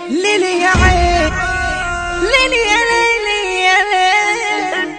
ليلي يا عين ليلي يا ليلي يا ليلي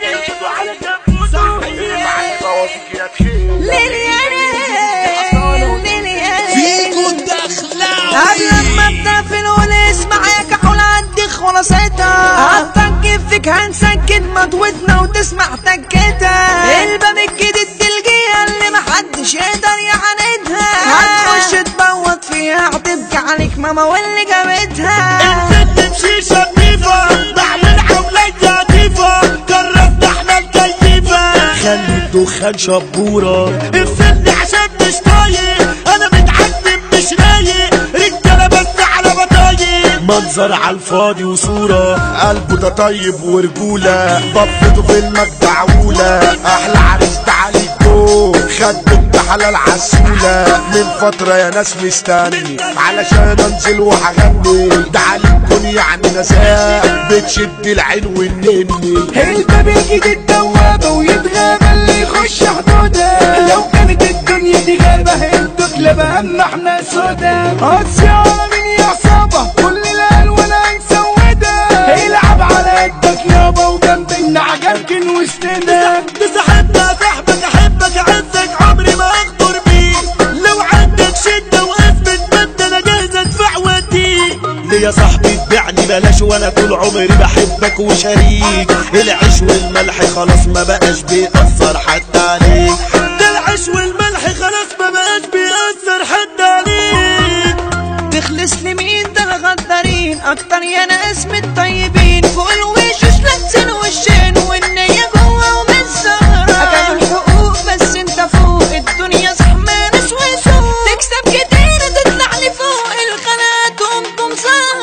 ليلي يا ليلي ليلي يا فيكو ليلي الدخلاوي قبل ما ابدا في الأول اسمع يا كحول عندي خلاصتها هتنكب فيك هنسكت مضوتنا وتسمع تكتها الباب الجديد الجيه اللي محدش يقدر يعاندها هتخش تبوط فيها هتبكي عليك ماما واللي جابتها الست بشيشة نضيفة بعمل عملية لطيفة جربت احنا الكيفة خلي الدخان شبورة افصلني عشان مش طايق انا متعلم مش رايق رجالة بس على بطايق منظر على الفاضي وصورة قلبه ده طيب ورجولة بطته في المجدعولة أحلى عريس تعالي جو خد بنت حلال عسولة من فترة يا ناس مستني علشان انزل وهغني ده عليكم يعني نساء بتشد العين والنني الباب الجديد دوابة ويتغابى اللي يخش حدودها لو كانت الدنيا دي غابة انتوا كلاب اما احنا سودا اصيع من يا عصابة كل الالوان هنسودها العب على قدك يابا وجنبنا عجلكن وسطنا ده صاحبنا صاحبك احبك اعزك عمري ما اغدر بيك لو عندك شده وازمه مد انا جاهز ادفع واديك ليه يا صاحبي تبيعني بلاش وانا طول عمري بحبك وشريك العيش والملح خلاص ما بقاش بيأثر حتى عليك ده العيش والملح خلاص ما بقاش بيأثر حتى عليك تخلص لمين ده الغدارين اكتر يا ناس من الطيبين فوق الوشوش لاتسين وشين والنية جوه ومن سهرة اكلوا الحقوق بس انت فوق الدنيا زحمة ناس وسوق تكسب كتير تطلع لفوق القناة تقوم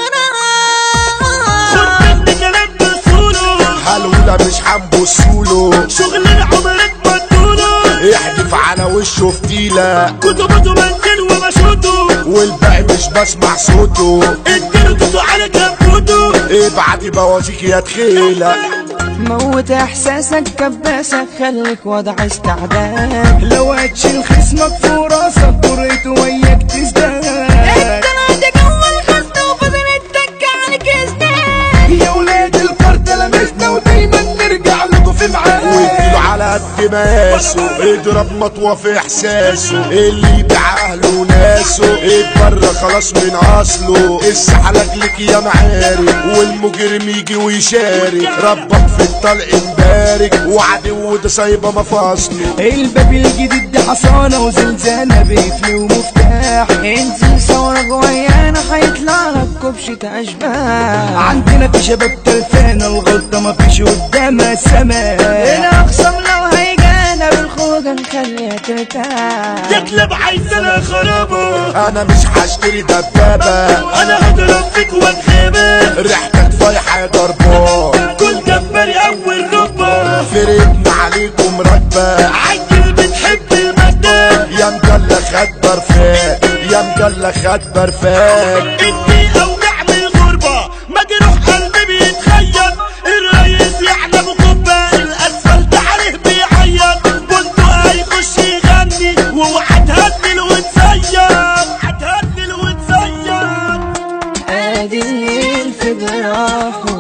سهرة خد مني كلام بسهوله هلولة مش هنبصوله شغل عمرك ما تقوله احدف على وشه فتيلة كتبته منزل ومشهوده والباقي مش بسمع صوته اديله توتو على كبوته ابعد بوازيك يا تخيلة موت احساسك كباسك خليك وضع استعداد لو هتشيل خصمك في راسك جريته وياك تزداد الدنيا جوه الخزنة وفضل التك عليك ازداد يا ولاد الفرد لمسنا ودايما نرجع لكم في واديله معاد على قد مقاسه اضرب مطوة في احساسه اللي يبيع اهله وناسه اتبرى خلاص من اصله السحلك لك يا معارك والمجرم يجي ويشارك ربك في الطلق مبارك وعدو ده سايبه مفاصله الباب الجديد ده حصانة وزنزانة بيفلي ومفتاح انزل ثورة جوايانا هيطلع لك كبشة اشباح عندنا في شباب تلفانة الغلطة مفيش قدامها سماح الاقسم لو هيجانا بالخوجة نخليها ترتاح تقلب عايزنا خرابه انا مش هشتري دبابة انا هضرب فيك واتخابى ريحتك فايحة يا ضربان كل جباري اول ربة فرقنا عليكم راكبة عجل بتحب المادة يا مجلة خد برفان يا مجلة خد برفان اني اوجع من الغربة مجروح قلبي بيتخيل الرئيس يعني ابو قبة الاسفلت عليه بيعيط قلت هيخش يغني واوعى تهدل وتزيط هتهدل وتزيط ادي الليل في جراحه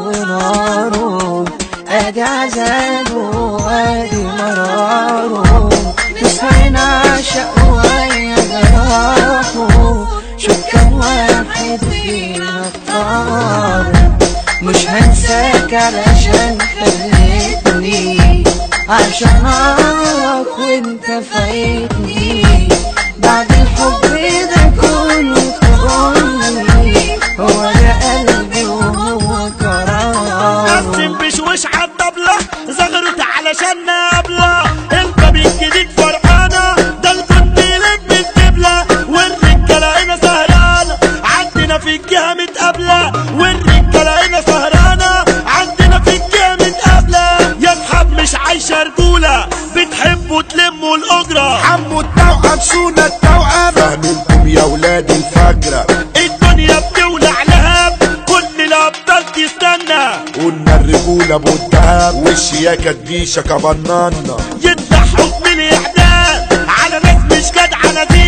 وناره ادي عذابه ادي مراره نسهر نعشق ويا جراحه شوف كم واحد فينا اختار مش هنساك علشان خليتني عشان اعرفك وانت فايتني بعد الحب ده كله تقولي هو ده قلبي وهو قرار قسم بشوش عالطبلة زغرت علشان نقابلة الباب الجديد فرقانة ده الكون بيلم الدبلة والرجالة هنا سهرانة عندنا في الجهة متقابلة والرجالة هنا سهرانة عندنا في الجهة متقابلة يا اصحاب مش عايشة رجولة بتحبوا تلموا الأجرة عمو التوأم سونا التوأم فاهمينكم يا ولاد الفجرة الدنيا بتولع لهب كل الأبطال تستنى قلنا الرجولة بالدهب والشياكة تجيشة كبنانا يطلع حكم الإعدام على ناس مش جدعة ناديها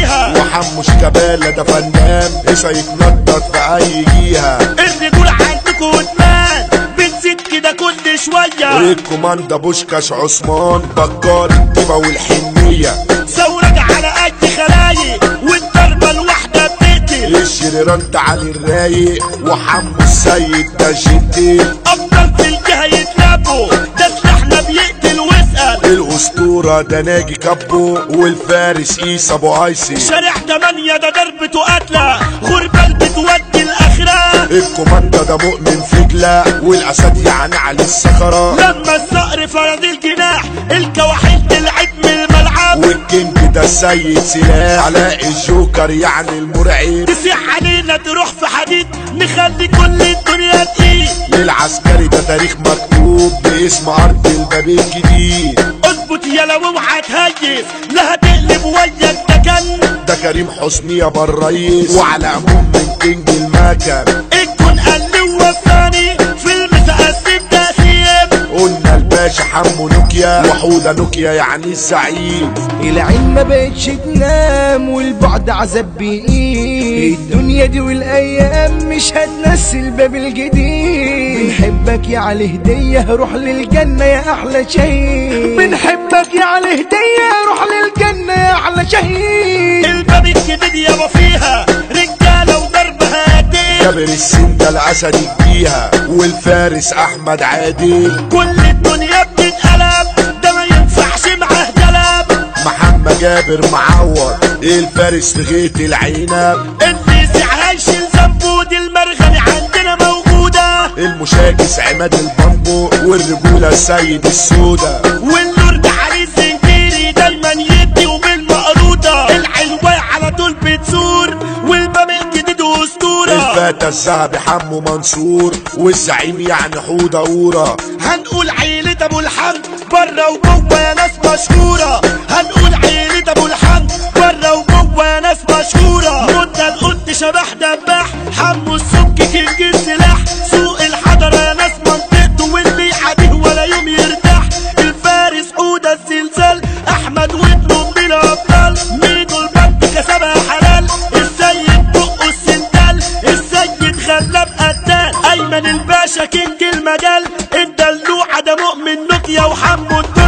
فيها وحمو شكبالة ده فنان إسا يتنطط في أي جيهة الرجول عندكم ادمان بتزيد كده كل شوية الكوماندا بوشكاش عثمان بكار الطيبة والحنية ثورك على قد خلايق والضربة الواحدة بتقتل الشريران تعالي الرايق وحمو السيد ده جديد افضل في الجهة يتلابوا ده سلاحنا بيقتل واسأل الأسطورة ده ناجي كابو والفارس إيسا أبو عيسي شارع تمانية ده ضربته قتلة غربال بتودي الآخرة الكوماندا ده مؤمن فجلة والأسد يعني على الصخرة لما الصقر فرد الجناح الكواحل طلعت من الملعب والكينج ده السيد سلاح علاء الجوكر يعني المرعب تسيح علينا تروح في حديد نخلي كل الدنيا تقيل للعسكري ده تاريخ مكتوب باسم أرض الباب الجديد اظبط يلا واوعى تهيس لا هتقلب وياك ده كان ده كريم حسني يا الريس وعلى عموم من كينج المكن الكون قال لي وصاني في المتقسم تقسيم قلنا الباشا حمو نوكيا وحودة نوكيا يعني الزعيم العين ما بقتش تنام والبعد عذاب بإيد الدنيا دي والايام مش هتنسي الباب الجديد بنحبك يا علي هدية روح للجنة يا احلى شهيد بنحبك يا علي هدية روح للجنة يا احلى شهيد الباب الجديد يابا فيها رجالة وضربها هاتين جابر السن ده الاسد فيها والفارس احمد عادل كل الدنيا بتتقلب ده ما ينفعش معاه كلام محمد جابر معور الفارس لغايه العنب اللي يسعهاش الزنبود المرغني عندنا موجودة المشاكس عماد البامبو والرجوله السيد السودا والنور ده علي الزنجيري دايما يدي وبالمقروضة العلوة على طول بتزور والباب الجديد اسطورة الفتى الذهبي حمو منصور والزعيم يعني حوده قوره هنقول عيلة ابو الحمد بره وجوه يا ناس مشهورة هنقول عيلة ابو الحمد بره وجوه يا ناس مشهورة مدة القط شبح دباح حمو السك كينج السلاح سوق الحضرة يا ناس منطقته واللي يعاديه ولا يوم يرتاح الفارس حودة الزلزال احمد وابنه من الابطال ميدو البنك كسبها حلال السيد بقه السندال السيد غلاب قتال ايمن الباشا كينج المجال الدلوعة ده مؤمن نوكيا وحمو الدنيا